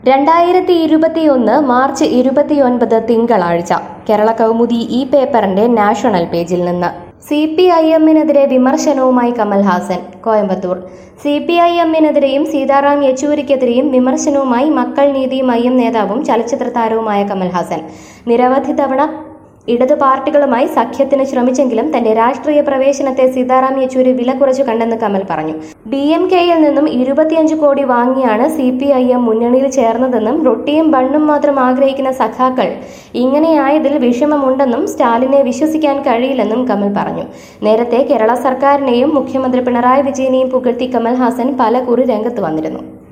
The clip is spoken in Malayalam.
രണ്ടായിരത്തി ഇരുപത്തിയൊന്ന് മാർച്ച് ഇരുപത്തിയൊൻപത് തിങ്കളാഴ്ച കേരള കൗമുദി ഈ പേപ്പറിന്റെ നാഷണൽ പേജിൽ നിന്ന് സി പി ഐ എമ്മിനെതിരെ വിമർശനവുമായി Kamal Haasan Coimbatore C P I എമ്മിനെതിരെയും സീതാറാം യെച്ചൂരിക്കെതിരെയും വിമർശനവുമായി മക്കൾ നീതി മയ്യം നേതാവും ചലച്ചിത്ര താരവുമായ കമൽഹാസൻ നിരവധി തവണ ഇടതു പാർട്ടികളുമായി സഖ്യത്തിന് ശ്രമിച്ചെങ്കിലും തന്റെ രാഷ്ട്രീയ പ്രവേശനത്തെ സീതാറാം യെച്ചൂരി വില കുറച്ചു കണ്ടെന്ന് കമൽ പറഞ്ഞു ഡി എം കെയിൽ നിന്നും ഇരുപത്തിയഞ്ച് കോടി വാങ്ങിയാണ് സി പി ഐ എം മുന്നണിയിൽ ചേർന്നതെന്നും റൊട്ടിയും ബണ്ണും മാത്രം ആഗ്രഹിക്കുന്ന സഖാക്കൾ ഇങ്ങനെയായതിൽ വിഷമമുണ്ടെന്നും സ്റ്റാലിനെ വിശ്വസിക്കാൻ കഴിയില്ലെന്നും കമൽ പറഞ്ഞു നേരത്തെ കേരള സർക്കാരിനെയും മുഖ്യമന്ത്രി പിണറായി വിജയനെയും പുകഴ്ത്തി കമൽഹാസൻ പല കുറി രംഗത്ത് വന്നിരുന്നു